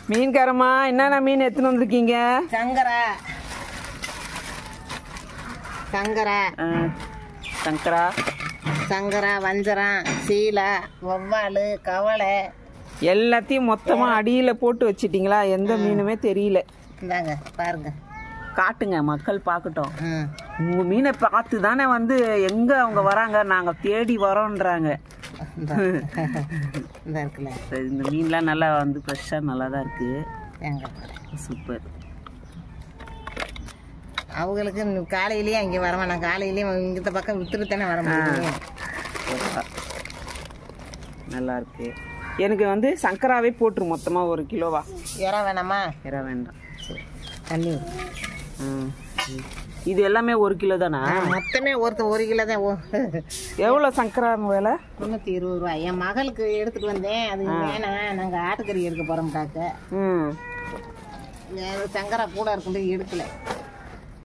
மீன்காரம்மா என்னென்ன மீன் எடுத்துன்னு வந்திருக்கீங்க சங்கரா சங்கரா ஆ, சங்கரா சங்கரா வஞ்சரம் சீலை வவ்வால் கவலை எல்லாத்தையும் மொத்தமா அடியில போட்டு வச்சிட்டீங்களா எந்த மீனுமே தெரியல இந்தாங்க பாருங்க காட்டுங்க மக்கள் பார்க்கட்டும் ம் உங்க மீனை பார்த்து தானே வந்து எங்க அவங்க வராங்க நாங்க தேடி வரோன்றாங்க இந்த இந்த இருக்குல்ல சரி, இந்த மீன்லாம் நல்லா வந்து ஃப்ரெஷ்ஷாக நல்லா தான் இருக்கு தேங்காய் சூப்பர் அவங்களுக்கு இன்னும் காலையிலேயே அங்கே வர வேணாம் காலையிலேயே இந்த பக்கம் வித்துட்டு தானே வர முடியும் நல்லா இருக்கு எனக்கு வந்து சங்கராவே போட்டுரு மொத்தமா ஒரு கிலோவா இற வேணாமா வேற வேண்டாம் சரி தண்ணி ஊத்து. ம். இது எல்லாமே ஒரு கிலோ தானா ஆ, மொத்தமே ஒருத்தர் ஒரு கிலோ தான் எவ்வளோ சங்கரா விலை முந்நூற்றி இருபது ரூபா என் மகளுக்கு எடுத்துட்டு வந்தேன் அது வேணாம் நாங்கள் ஆட்டுக்கறி எடுக்க போகிறோம்டாக்க ம் சங்கரா கூட இருக்கும்போது எடுக்கல